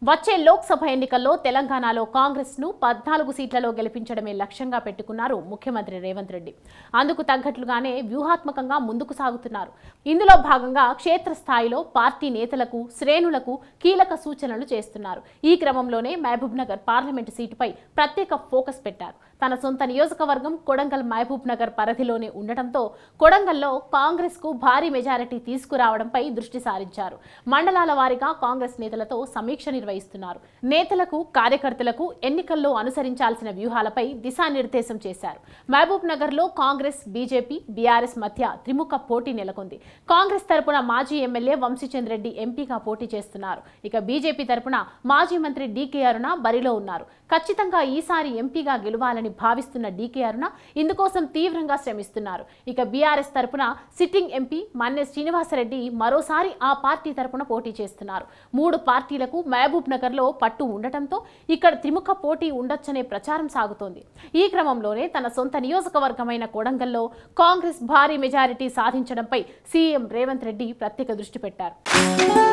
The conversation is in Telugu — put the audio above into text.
వచ్చే లోక్సభ ఎన్నికల్లో తెలంగాణలో కాంగ్రెస్ ను పద్నాలుగు సీట్లలో గెలిపించడమే లక్ష్యంగా పెట్టుకున్నారు ముఖ్యమంత్రి రేవంత్ రెడ్డి అందుకు తగ్గట్లుగానే వ్యూహాత్మకంగా ముందుకు సాగుతున్నారు ఇందులో భాగంగా క్షేత్రస్థాయిలో పార్టీ నేతలకు శ్రేణులకు కీలక సూచనలు చేస్తున్నారు ఈ క్రమంలోనే మహబూబ్ నగర్ పార్లమెంటు సీటుపై ప్రత్యేక ఫోకస్ పెట్టారు తన సొంత నియోజకవర్గం కొడంగల్ మహబూబ్ నగర్ పరిధిలోనే ఉండటంతో కొడంగల్లో కాంగ్రెస్ కు భారీ మెజారిటీ తీసుకురావడంపై దృష్టి సారించారు మండలాల వారీగా కాంగ్రెస్ నేతలతో సమీక్ష నిర్వహిస్తున్నారు నేతలకు కార్యకర్తలకు ఎన్నికల్లో అనుసరించాల్సిన వ్యూహాలపై దిశానిర్దేశం చేశారు మహబూబ్ నగర్ లో కాంగ్రెస్ బీజేపీ బీఆర్ఎస్ మధ్య త్రిముఖ పోటీ నెలకొంది కాంగ్రెస్ తరపున మాజీ ఎమ్మెల్యే వంశీచంద్ రెడ్డి ఎంపీగా పోటీ చేస్తున్నారు ఇక బీజేపీ తరపున మాజీ మంత్రి డీకే అరుణ బరిలో ఉన్నారు ఖచ్చితంగా ఈసారి ఎంపీగా గెలవాలని భావిస్తున్న డీకే అరుణ ఇందుకోసం తీవ్రంగా శ్రమిస్తున్నారు ఇక బీఆర్ఎస్ తరపున సిట్టింగ్ ఎంపీ మన్నె శ్రీనివాసరెడ్డి మరోసారి ఆ పార్టీ తరపున పోటీ చేస్తున్నారు మూడు పార్టీలకు మహబూబ్ నగర్ లో పట్టు ఉండటంతో ఇక్కడ త్రిముఖ పోటీ ఉండొచ్చనే ప్రచారం సాగుతోంది ఈ క్రమంలోనే తన సొంత నియోజకవర్గమైన కొడంగల్లో కాంగ్రెస్ భారీ మెజారిటీ సాధించడంపై సీఎం రేవంత్ రెడ్డి ప్రత్యేక దృష్టి పెట్టారు